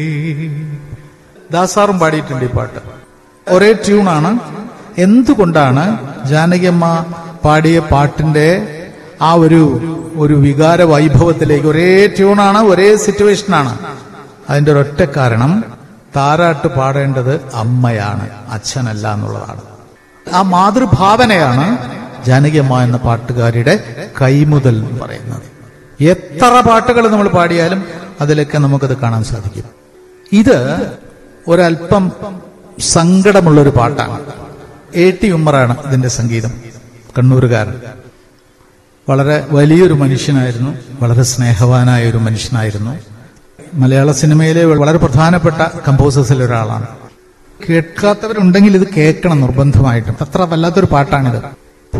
ദാസാറും പാടിയിട്ടുണ്ട് ഈ പാട്ട് ഒരേ ട്യൂണാണ് എന്തുകൊണ്ടാണ് ജാനകിയമ്മ പാടിയ പാട്ടിന്റെ ആ ഒരു ഒരു വികാര വൈഭവത്തിലേക്ക് ഒരേ ട്യൂണാണ് ഒരേ സിറ്റുവേഷനാണ് അതിന്റെ ഒരൊറ്റ കാരണം താരാട്ട് പാടേണ്ടത് അമ്മയാണ് അച്ഛനല്ല എന്നുള്ളതാണ് ആ മാതൃഭാവനയാണ് ജാനകിയമ്മ എന്ന പാട്ടുകാരിയുടെ കൈമുതൽ എന്ന് പറയുന്നത് എത്ര പാട്ടുകൾ നമ്മൾ പാടിയാലും അതിലൊക്കെ നമുക്കത് കാണാൻ സാധിക്കും ഇത് ഒരല്പം സങ്കടമുള്ളൊരു പാട്ടാണ് എ ടി ഉമ്മറാണ് ഇതിന്റെ സംഗീതം കണ്ണൂരുകാരൻ വളരെ വലിയൊരു മനുഷ്യനായിരുന്നു വളരെ സ്നേഹവാനായ ഒരു മനുഷ്യനായിരുന്നു മലയാള സിനിമയിലെ വളരെ പ്രധാനപ്പെട്ട കമ്പോസേഴ്സിൽ ഒരാളാണ് കേൾക്കാത്തവരുണ്ടെങ്കിൽ ഇത് കേൾക്കണം നിർബന്ധമായിട്ടും അത്ര വല്ലാത്തൊരു പാട്ടാണിത്